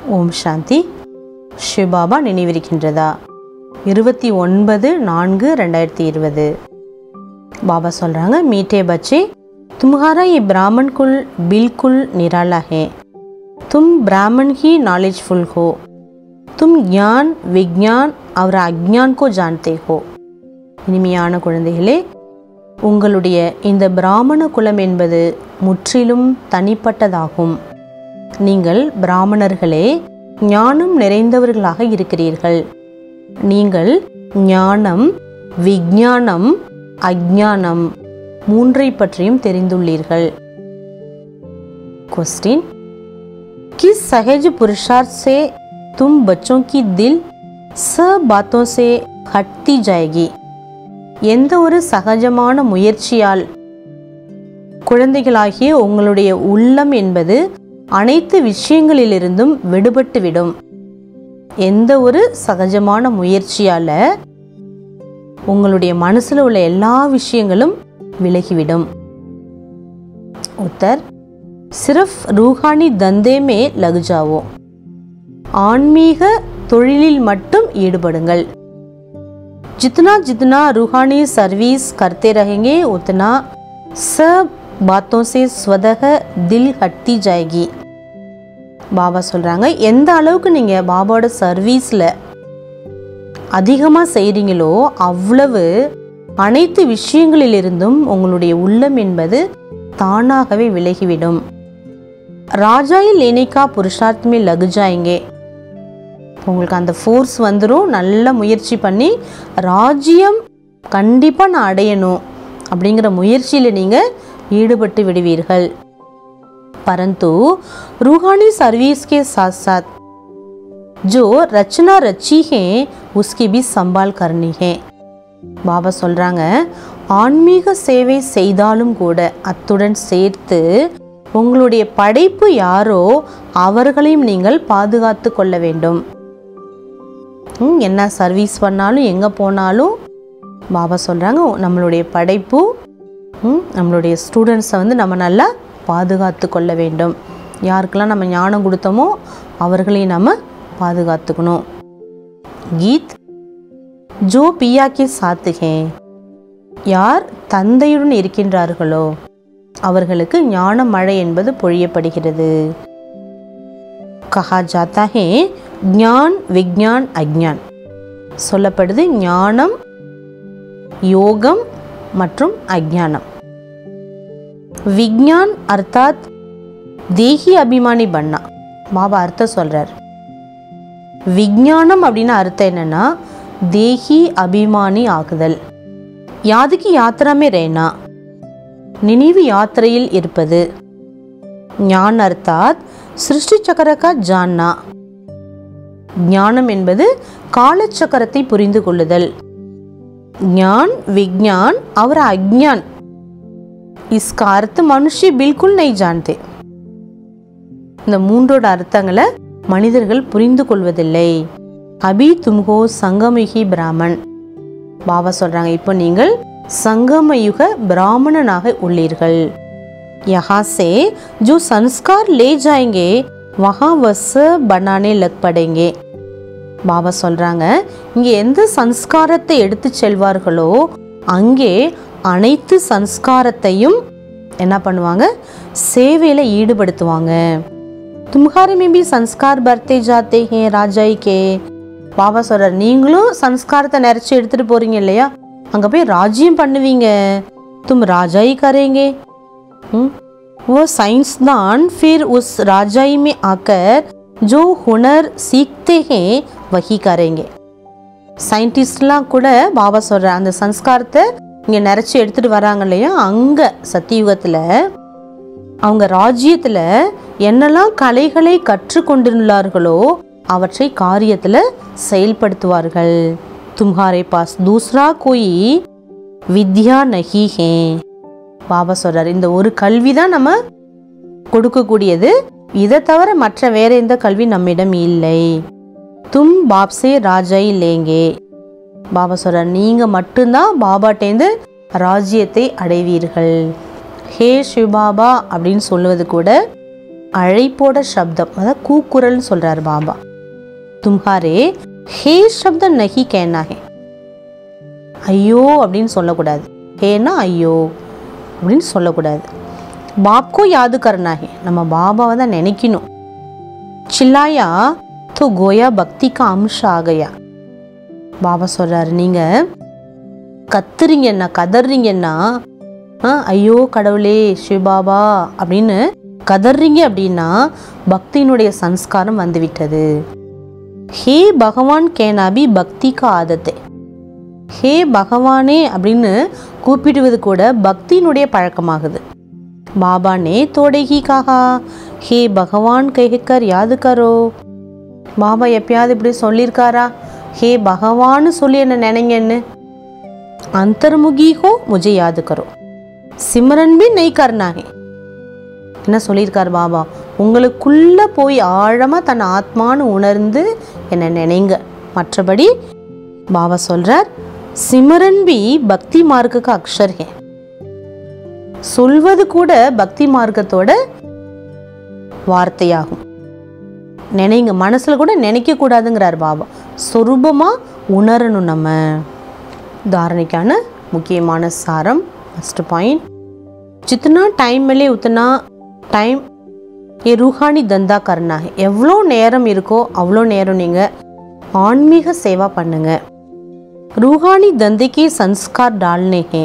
ஓம் சாந்தி சிவபாபா நினைவிருக்கின்றதா இருபத்தி ஒன்பது நான்கு ரெண்டாயிரத்தி இருபது பாபா சொல்கிறாங்க மீட்டே பச்சே तुम्हारा ये ब्राह्मण कुल बिल्कुल निराला है तुम ब्राह्मण ही नॉलेजफुल हो तुम ज्ञान विज्ञान और अज्ञान को जानते हो இனிமையான குழந்தைகளே உங்களுடைய இந்த பிராமண குலம் என்பது முற்றிலும் தனிப்பட்டதாகும் நீங்கள் பிராமணர்களே ஞானம் நிறைந்தவர்களாக இருக்கிறீர்கள் நீங்கள் ஞானம் விஞ்ஞானம் அஜ்ஞானம் மூன்றை பற்றியும் தெரிந்துள்ளீர்கள் क्वेश्चन किस सहज पुरुषार्थ से तुम बच्चों की दिल सब बातों से हटती जाएगी எந்த ஒரு சகஜமான முயற்சியால் குழந்தைகளாகிய உங்களுடைய உள்ளம் என்பது அனைத்து விஷயங்களிலிருந்தும் விடுபட்டுவிடும் எந்த ஒரு சகஜமான முயற்சியால உங்களுடைய மனசுல உள்ள எல்லா விஷயங்களும் விலகிவிடும் उत्तर सिर्फ रूहानी धंधे में लग जाओ ஆன்மீக தொழிலில் மட்டும் ஈடுபடுங்கள் जितना जितना रूहानी सर्विस करते रहेंगे उतना सब बातों से स्वतः दिल हटती जाएगी பாபா சொல்கிறாங்க எந்த அளவுக்கு நீங்கள் பாபாவோட சர்வீஸில் அதிகமாக செய்கிறீங்களோ அவ்வளவு அனைத்து விஷயங்களிலிருந்தும் உங்களுடைய உள்ளம் என்பது தானாகவே விலகிவிடும் ராஜாயில் லேனிக்கா புருஷார்த்தமே லகு ஜாயிங்கே உங்களுக்கு அந்த ஃபோர்ஸ் வந்துடும் நல்ல முயற்சி பண்ணி ராஜ்யம் கண்டிப்பாக நான் அடையணும் அப்படிங்கிற முயற்சியில் நீங்கள் ஈடுபட்டு விடுவீர்கள் परंतु रूहानी सर्विस के साथ साथ जो रचना रची है उसकी भी संभाल करनी है பாபா சொல்கிறாங்க ஆன்மீக சேவை செய்தாலும் கூட அத்துடன் சேர்த்து உங்களுடைய படைப்பு யாரோ அவர்களையும் நீங்கள் பாதுகாத்து கொள்ள வேண்டும் ம், என்ன சர்வீஸ் பண்ணாலும் எங்கே போனாலும் பாபா சொல்கிறாங்க நம்மளுடைய படைப்பு ம், நம்மளுடைய ஸ்டூடெண்ட்ஸை வந்து நம்ம நல்லா பாதுகாத்து கொள்ள வேண்டும் யாருக்கெல்லாம் நம்ம ஞானம் கொடுத்தோமோ அவர்களையும் நம்ம பாதுகாத்துக்கணும் கீத் ஜோ பியாக்கே சாத்துகே யார் தந்தையுடன் இருக்கின்றார்களோ அவர்களுக்கு ஞான மழை என்பது பொழியப்படுகிறது கஹா ஜாத்தா ஹே ஞான் விக்ஞான் அஜ்ஞான் சொல்லப்படுது ஞானம் யோகம் மற்றும் அஜ்ஞானம் விக்ஞான் அர்த்தாத் தேகி அபிமானி பண்ணா பாபா அர்த்தம் சொல்றார் விஞ்ஞானம் அப்படின்னு அர்த்தம் என்னன்னா தேகி அபிமானி ஆகுதல் யாதுக்கு யாத்திராமே ரேனா நினைவு யாத்திரையில் இருப்பது ஞான் அர்த்தாத் சிருஷ்டி சக்கரக்கா ஜான்னா ஞானம் என்பது காலச்சக்கரத்தை புரிந்து கொள்ளுதல் ஞான் விக்ஞான் அவர் அஜ்ஞான் इसका अर्थ मनुष्य बिल्कुल नहीं जानते இந்த மூன்றோட அர்த்தங்களை மனிதர்கள் புரிந்து கொள்வதில்லை அபி தும்ஹோ சங்கமயுகி பிராமன் பாபா சொல்றாங்க இப்போ நீங்கள் சங்கமயுக பிராமணனாக உள்ளீர்கள் यहाँ से जो संस्कार ले जाएंगे वहाँ वस बनाने लग पड़ेंगे பாபா சொல்றாங்க இங்கே எந்த சன்ஸ்காரத்தை எடுத்து செல்வார்களோ அங்கே அனைத்து சன்ஸ்காரத்தையும் என்ன பண்ணுவாங்க சேவையில் ஈடுபடுத்துவாங்க तुम्हारे में भी संस्कार बढ़ते जाते हैं ராஜாய் கே பாபா சொல்றார் நீங்களும் சன்ஸ்காரத்தை நிறைச்சி எடுத்துட்டு போறீங்க இல்லையா அங்க போய் ராஜ்யம் பண்ணுவீங்க तुम ராஜாய் करेंगे हम्म? वो साइंसदान फिर उस राजाई में आकर जो हुनर सीखते हैं वही करेंगे சயின்டிஸ்ட்லாம் கூட பாபா சொல்ற அந்த சன்ஸ்காரத்தை இங்கே நிறைச்சி எடுத்துட்டு வராங்க இல்லையா அங்கே சத்தியுகத்தில் அவங்க ராஜ்யத்தில் என்னெல்லாம் கலைகளை கற்றுக்கொண்டுள்ளார்களோ அவற்றை காரியத்தில் செயல்படுத்துவார்கள் தும்ஹாரே பாஸ் தூஸ்ரா கோயி வித்யா நஹி ஹே பாபா சொல்றார் இந்த ஒரு கல்வி தான் நம்ம கொடுக்கக்கூடியது இதை தவிர மற்ற வேற எந்த கல்வி நம்மிடம் இல்லை தும் பாப்சே ராஜாய் லேங்கே பாபா சொல்றார் நீங்க மட்டும்தான் பாபாட்டேந்து ராஜ்யத்தை அடைவீர்கள் ஹே சிவபாபா அப்படின்னு சொல்லுவது கூட அழைப்போட சப்தம் அதாவது கூக்குரல்னு சொல்றாரு பாபா தும்ஹாரே ஹே சப்தம் நகி கேனா ஹே ஐயோ அப்படின்னு சொல்லக்கூடாது ஹேனா ஐயோ அப்படின்னு சொல்லக்கூடாது பாப்கோ யாது கர்னா ஹே நம்ம பாபாவை தான் நினைக்கணும் சில்லாயா तो கோயா பக்தி கா அம்ச ஆகையா பாபா சொல்றாரு நீங்க கத்துறீங்கன்னா கதறீங்கன்னா ஆ, ஐயோ கடவுளே சிவபாபா அப்படின்னு கதறீங்க அப்படின்னா பக்தியினுடைய சன்ஸ்காரம் வந்துவிட்டது ஹே பகவான் கேனாபி பக்தி கா ஆதத்தை ஹே பகவானே அப்படின்னு கூப்பிடுவது கூட பக்தியினுடைய பழக்கமாகுது பாபா நே தோடேகி காகா ஹே பகவான் கைகர் யாது கரோ பாபா எப்பயாவது இப்படி சொல்லியிருக்காரா ஹே பகவான்னு சொல்லி என்ன நினைங்கன்னு अंतर्मुखी हो मुझे याद करो சிம்ரன் பி நெய் கர்னாகே என்ன சொல்லியிருக்கார் பாபா உங்களுக்குள்ள போய் ஆழமாக தன் ஆத்மான்னு உணர்ந்து என்னை நினைங்க மற்றபடி பாபா சொல்றார் சிமரன் பி பக்தி மார்க்குக்கு அக்ஷர் ஹே சொல்வது கூட பக்தி மார்க்கத்தோட வார்த்தையாகும் நினைங்க மனசுல கூட நினைக்க கூடாதுங்கிறார் பாபா சொரூபமா உணரணும் நம்ம धारणिकाன முக்கியமான சாரம் ஃபஸ்ட் பாயிண்ட் जितना टाइम मिले उतना टाइम ये रूहानी தந்தா करना है எவ்வளோ நேரம் இருக்கோ அவ்வளோ நேரம் நீங்கள் ஆன்மீக சேவா பண்ணுங்க ரூஹானி தந்தைக்கு சன்ஸ்கார் டால்னே ஹே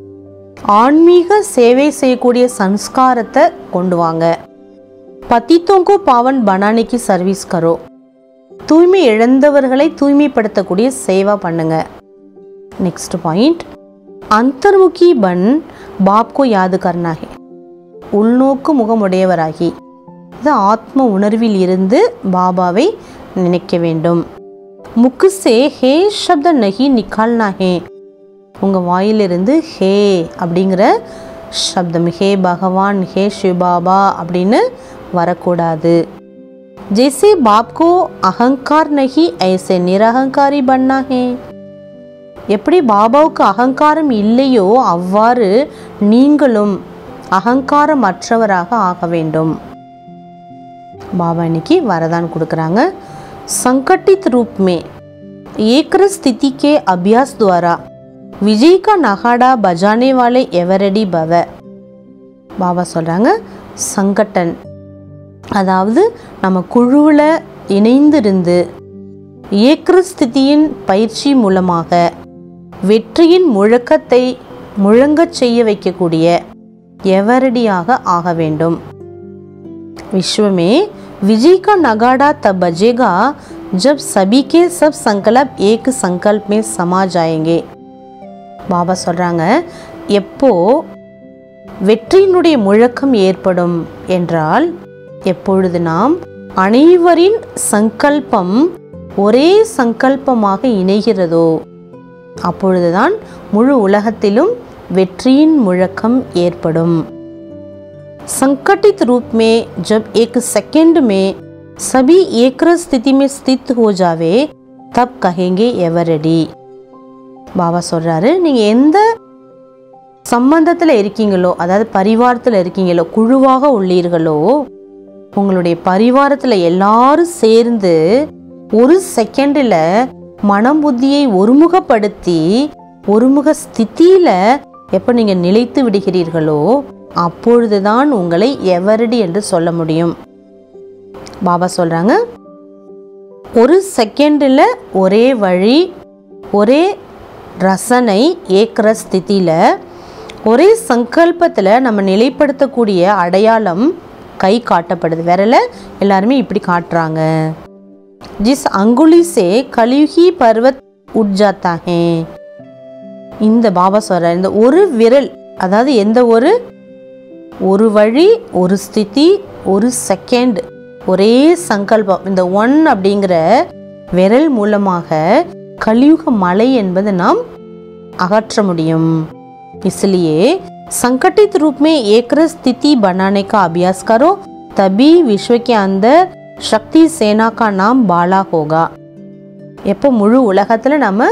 ஆன்மீக சேவை செய்யக்கூடிய சன்ஸ்காரத்தை கொண்டு வாங்க பத்தித்தோங்கோ பாவன் பனானிக்கு சர்வீஸ் கரோ தூய்மை இழந்தவர்களை தூய்மைப்படுத்தக்கூடிய சேவா பண்ணுங்க नेक्स्ट पॉइंट अंतर्मुखी बन बाप को याद करना है உள்நோக்கு முகமுடையவராகி இது ஆத்ம உணர்வில் இருந்து பாபாவை நினைக்க வேண்டும் முக்கு சே ஹே சப்த நகி நிக்கால்னா ஹே உங்கள் வாயிலிருந்து ஹே அப்படிங்கிற சப்தம் ஹே பகவான் ஹே சிவபாபா அப்படின்னு வரக்கூடாது ஜெய்சே பாப் கோ அகங்கார் நகி ஐசே நிரகங்காரி பன்னா ஹே எப்படி பாபாவுக்கு அகங்காரம் இல்லையோ அவ்வாறு நீங்களும் அகங்காரமற்றவராக ஆக வேண்டும் பாபா இன்னைக்கு வரதான் கொடுக்குறாங்க संकटित रूप में एक स्थिति के अभ्यास द्वारा विजय का नगाड़ा बजाने वाले एवरडी भव பாபா சொல்கிறாங்க சங்கட்டன் அதாவது நம்ம குழுவில் இணைந்திருந்து ஏக்கிர ஸ்திதியின் பயிற்சி மூலமாக வெற்றியின் முழக்கத்தை முழங்கச் செய்ய வைக்கக்கூடிய எவரடியாக ஆக வேண்டும் विश्व में विजय का नगाड़ा तब बजेगा जब सभी के सब संकल्प एक संकल्प में समा जाएंगे பாபா சொல்கிறாங்க எப்போ வெற்றியினுடைய முழக்கம் ஏற்படும் என்றால் எப்பொழுது நாம் அனைவரின் சங்கல்பம் ஒரே சங்கல்பமாக இணைகிறதோ அப்பொழுதுதான் முழு உலகத்திலும் வெற்றியின் முழக்கம் ஏற்படும் संकटित रूप में जब एक सेकंड में सभी एक स्थिति में स्थित हो जावे तब कहेंगे எவரடி பாபா சொல்றாரு நீங்க எந்த சம்பந்தத்தில் இருக்கீங்களோ அதாவது பரிவாரத்தில் இருக்கீங்களோ குழுவாக உள்ளீர்களோ உங்களுடைய பரிவாரத்தில் எல்லாரும் சேர்ந்து ஒரு செகண்டில் மனம் புத்தியை ஒருமுகப்படுத்தி ஒருமுக ஸ்திதியில எப்போ நீங்கள் நிலைத்து விடுகிறீர்களோ அப்பொழுதுதான் உங்களை எவரடி என்று சொல்ல முடியும் பாபா சொல்றாங்க ஒரு செகண்டில் ஒரே வழி ஒரே ரசனை ஏக்கிற ஸ்திதியில் ஒரே சங்கல்பத்தில் நம்ம நிலைப்படுத்தக்கூடிய அடையாளம் கை காட்டப்படுது விரல எல்லாருமே இப்படி காட்டுறாங்க ஜிஸ் அங்குலி சே கலியுகி பர்வத் உட் ஜாத்தா ஹே இந்த பாபா சொல்ற இந்த ஒரு விரல் அதாவது எந்த ஒரு ஒரு வழி ஒரு ஸ்திதி ஒரு செகண்ட் ஒரே சங்கல்பம் இந்த ஒன் அப்படிங்கிற விரல் மூலமாக கலியுக மலை என்பதை நாம் अगत्र முடியும் इसलिए संकटित रूप में एक स्थिति बनाने का अभ्यास करो तभी विश्व के अंदर शक्ति सेना का नाम बाला होगा எப்போ முழு உலகத்தில் நம்ம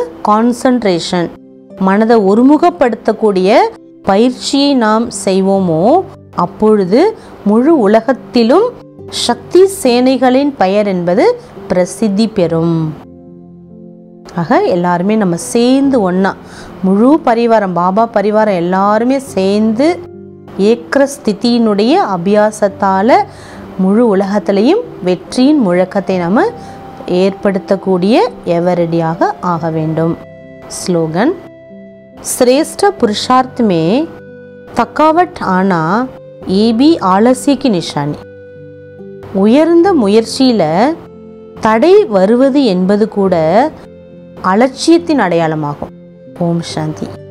கான்சன்ட்ரேஷன் மனதை ஒருமுகப்படுத்தக்கூடிய பயிற்சியை நாம் செய்வோமோ அப்பொழுது முழு உலகத்திலும் சக்தி சேனைகளின் பெயர் என்பது பிரசித்தி பெறும் ஆக எல்லாருமே நம்ம சேர்ந்து ஒன்றா முழு பரிவாரம் பாபா பரிவாரம் எல்லாருமே சேர்ந்து ஏக்கர ஸ்திதியினுடைய அபியாசத்தால் முழு உலகத்திலையும் வெற்றியின் முழக்கத்தை நம்ம ஏற்படுத்தக்கூடிய எவரடியாக ஆக வேண்டும் ஸ்லோகன் श्रेष्ठ पुरुषार्थ में थकावट आना ये भी आलस्य की निशानी உயர்ந்த முயற்சியில் தடை வருவது என்பது கூட அலட்சியத்தின் அடையாளமாகும் ஓம் சாந்தி